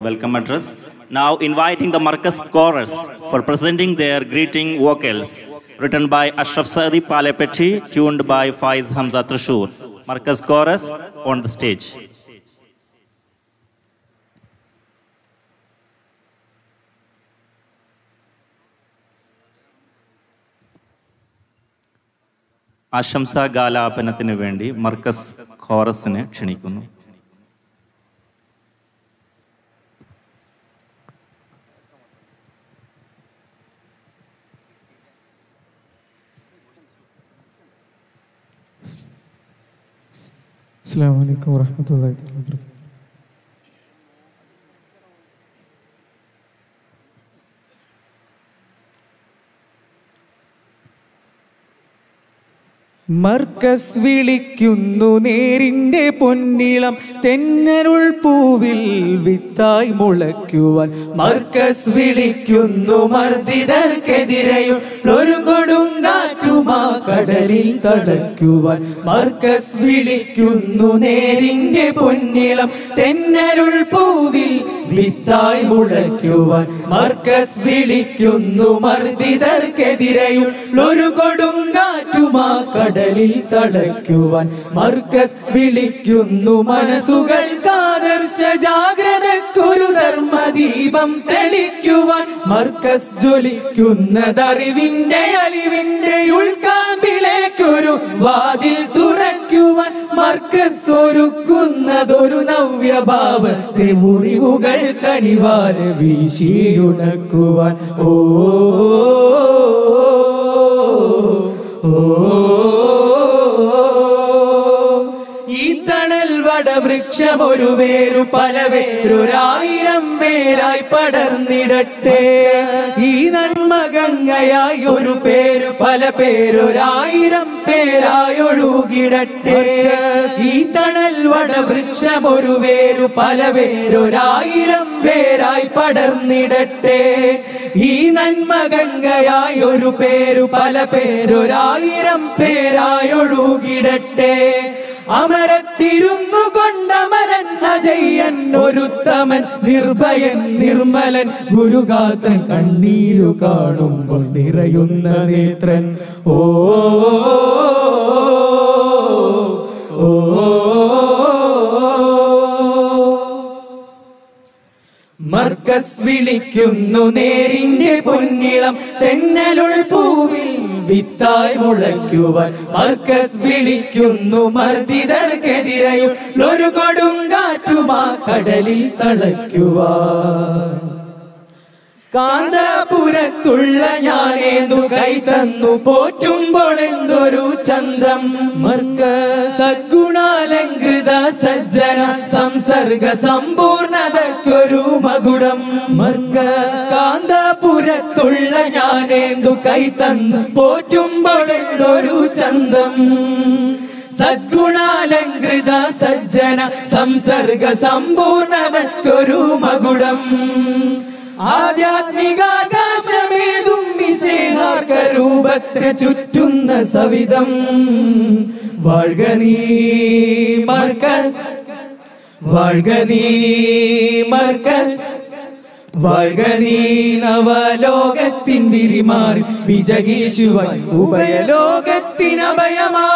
welcome address. Now inviting the Marcus Chorus for presenting their greeting vocals, written by Ashraf Sadi Palepetti, tuned by Faiz Hamza Trishur. Marcus Chorus on the stage. ആശംസാ ഗാലാപനത്തിന് വേണ്ടി മർക്കസ് ഖോറസിനെ ക്ഷണിക്കുന്നു അസ്സാം വലൈക്കും വാഹമത്തല്ലാ വാബർക്കാത്തു മർക്കസ് വിളിക്കുന്നു നേരിന്റെ പൊന്നിളം തെന്നരുൾ പൂവിൽ വിത്തായി മുളയ്ക്കുവാൻ മർക്കസ് വിളിക്കുന്നു മർദ്ദിതർക്കെതിരെയും ഒരു കൊടുങ്കാറ്റുമാ കടലിൽ തടയ്ക്കുവാൻ മർക്കസ് വിളിക്കുന്നു നേരിന്റെ പൊന്നിളം തെന്നരുൾ പൂവിൽ വിത്തായി മുളയ്ക്കുവാൻ മർക്കസ് വിളിക്കുന്നു മർദ്ദിതർക്കെതിരെയും ഒരു കൊടുങ്കാറ്റുമാ കടലിൽ തടയ്ക്കുവാൻ മർക്കസ് വിളിക്കുന്നു മനസ്സുകൾക്ക് ആദർശ ജാഗ്രതക്കൊരു ധർമ്മദീപം തെളിക്കുവാൻ മർക്കസ് ജ്വലിക്കുന്നതറിവിന്റെ അലിവിന്റെ ഉൾക്കാമ്പിലേക്കൊരു വാതിൽ തുറയ്ക്കുവാൻ മർക്കസ് ഒരുക്കുന്നതൊരു നവ്യഭാവത്തെ മുറിവുകൾ കനിവാല വീശിയുണക്കുവാൻ ഓ ഈ തണൽ വടവൃക്ഷം ഒരു വേരു പല വേരൊരായിരം പേരായി പടർന്നിടട്ടെ ഈ നന്മഗംഗയായി ഒരു പേര് പല പേരൊരായിരം പേരായി ഒഴുകിടട്ടെ ഈ തണൽ വടവൃക്ഷം ഒരു വേരു പല പേരൊരായിരം പേരായി പടർന്നിടട്ടെ ഈ നന്മഗംഗയായി ഒരു പേരു പല പേരൊരായിരം പേരായി ഒഴുകിടട്ടെ അമരത്തിരുന്നു കൊണ്ടമരൻ അജയ്യൻ ഒരുത്തമൻ നിർഭയൻ നിർമ്മലൻ ഗുരുഗാത്രൻ കണ്ണീരു കാണുമ്പോൾ നിറയുന്ന നേത്രൻ ഓ ഓ മർക്കസ് വിളിക്കുന്നു നേരിന്റെ പൊന്നിളം തെന്നലുൾ പൂവിൽ വിത്തായി മുളയ്ക്കുവാൻ മർക്കസ് വിളിക്കുന്നു മർദ്ദിതർക്കെതിരെയും ഒരു കൊടുങ്കാറ്റുമാ കടലിൽ തളയ്ക്കുവാൻ കാന്തപുരത്തുള്ള ഞാനേതു കൈ തന്നു പോറ്റുമ്പോൾ എന്തൊരു ചന്തം മർക്ക സദ്ഗുണാലങ്കൃത സജ്ജന സംസർഗ സമ്പൂർണതക്കൊരു മകുടം മർക്ക കാന്തപുരത്തുള്ള ഞാനേതു കൈ തന്നു പോറ്റുമ്പോൾ എന്തൊരു ചന്തം സദ്ഗുണാലങ്കൃത സജ്ജന സംസർഗ സമ്പൂർണതക്കൊരു മകുടം ആധ്യാത്മികാകാശമേതും വിശേഹാർക്ക രൂപത്തെ ചുറ്റുന്ന സവിധം വാഴ്ക നീ മർക്കസ് വാഴ്ക നീ മർക്കസ് വാഴ്ക നീ നവലോകത്തിൻ വിരിമാറി വിജഗീശുവായി ഉഭയലോകത്തിനഭയമാ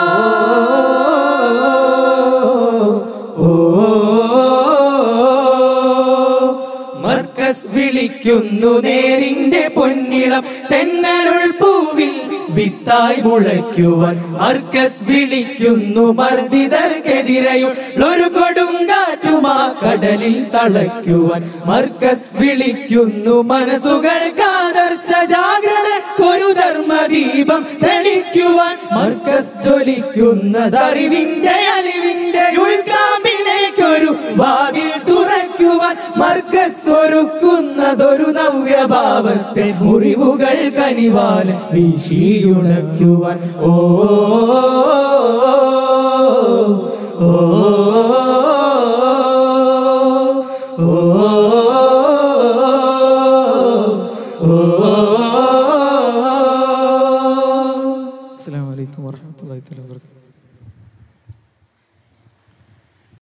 മർക്കസ് വിളിക്കുന്നു നേരിന്റെ പൊന്നിളം തെന്നരുൾ പൂവിൽ വിത്തായി മുളയ്ക്കുവാൻ മർക്കസ് വിളിക്കുന്നു മർദ്ദിതർക്കെതിരെയും ഒരു കൊടുങ്കാറ്റുമാ കടലിൽ തളയ്ക്കുവാൻ മർക്കസ് വിളിക്കുന്നു മനസ്സുകൾക്ക് ആദർശ ജാഗ്രത ഒരു ധർമ്മദീപം തെളിക്കുവാൻ മർക്കസ് ജ്വലിക്കുന്നതറിവിന്റെ അലിവിന്റെ ഉൾക്കാമ്പിലേക്കൊരു വാതിൽ തുറയ്ക്കുവാൻ മർക്കസ് ഒരുക്കുന്നതൊരു നവ്യഭാവത്തെ മുറിവുകൾ കനിവാല വീശിയുണയ്ക്കുവാൻ ഓ ഓ ഓ